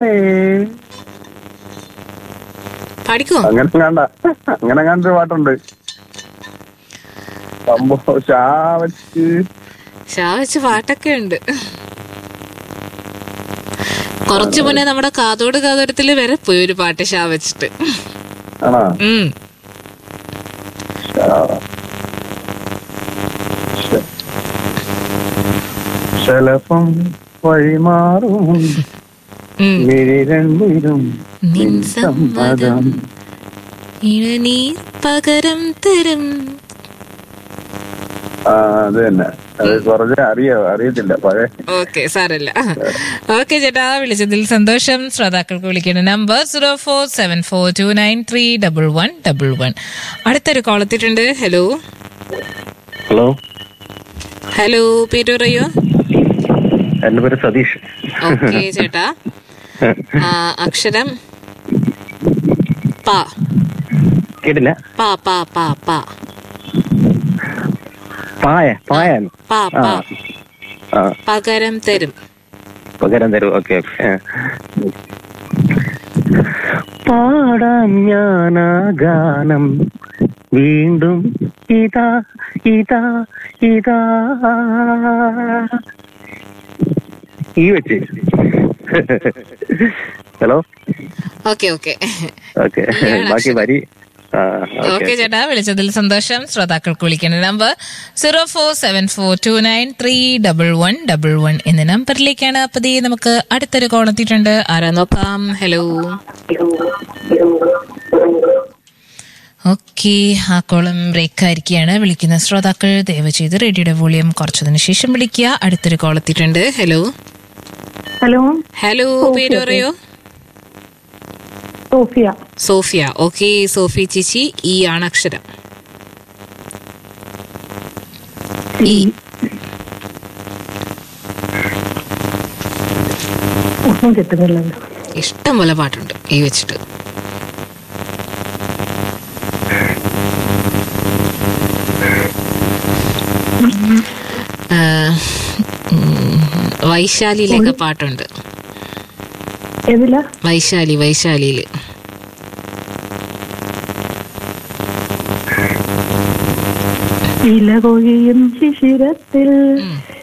പാടിക്കോ അങ്ങനെ കണ്ട അങ്ങനെ കണ്ടൊരു പാട്ടുണ്ട് സംഭവം ചാവച്ച് ഷാ വെച്ച് പാട്ടൊക്കെ ഉണ്ട് കുറച്ചു മുന്നേ നമ്മുടെ കാതോട് കാതോരത്തില് വരെ പോയി ഒരു പാട്ട് ഷാ വെച്ചിട്ട് ആണോ ഉം ശലഭം വഴിമാറും ഉം. മിഴി രണ്ടിലും നിൻ സമ്മതം ഇളനീർ പകരം തരും ആ അത് തന്നെ അത് കുറച്ച് അറിയോ അറിയത്തില്ല പഴയ ഓക്കെ സാരല്ല ഓക്കെ ചേട്ടാ വിളിച്ചതിൽ സന്തോഷം ശ്രോതാക്കൾക്ക് വിളിക്കേണ്ട number zero four seven four two nine three double one double one അടുത്തൊരു കോൾ എത്തിയിട്ടുണ്ട് ഹലോ ഹലോ ഹലോ പേര് പറയോ എന്റെ പേര് സതീഷ് ഓക്കെ ചേട്ടാ ആ, അക്ഷരം പ കേട്ടില്ല പ പ പ പ പായ പായാൻ പ ആ പ ആ പകരം തരും പകരം തരൂ ഓക്കെ ഓക്കെ പാടാം ഞാനാ ഗാനം വീണ്ടും ഇതാ ഇതാ ഇതാ ഈ വെച്ച് ഹലോ ഓക്കെ ഓക്കെ ഓക്കെ ഈയാണ് ബാക്കി വരി ആ ഓക്കെ ഓക്കെ ചേട്ടാ വിളിച്ചതിൽ സന്തോഷം ശ്രോതാക്കൾക്ക് വിളിക്കേണ്ട number zero four seven four two nine three double one double one എന്ന നമ്പറിലേക്കാണ് പതി നമുക്ക് അടുത്തൊരു കോൾ എത്തിയിട്ടുണ്ട് ആരാ നോക്കാം ഹലോ ഓക്കെ ആ കോളം ബ്രേക്ക് ആയിരിക്കുകയാണ് വിളിക്കുന്ന ശ്രോതാക്കൾ ദയവ് ചെയ്ത് റേഡിയോയുടെ വോളിയം കുറച്ചതിന് ശേഷം വിളിക്കുക അടുത്തൊരു കോൾ എത്തിയിട്ടുണ്ട് ഹലോ ഹലോ ഹലോ പേര് പറയോ സോഫിയ സോഫിയ ഓക്കെ സോഫി ചേച്ചി ഈ ആണ് അക്ഷരം ഈ ഒന്നും കിട്ടുന്നില്ലല്ലോ ഇഷ്ടം പോലെ പാട്ടുണ്ട് ഈ വെച്ചിട്ട് ആ, ഉം, വൈശാലിയിലൊക്കെ പാട്ടുണ്ട് ഏതില്ല വൈശാലി വൈശാലിയില് ഇല കൊഴിയും ശിശിരത്തിൽ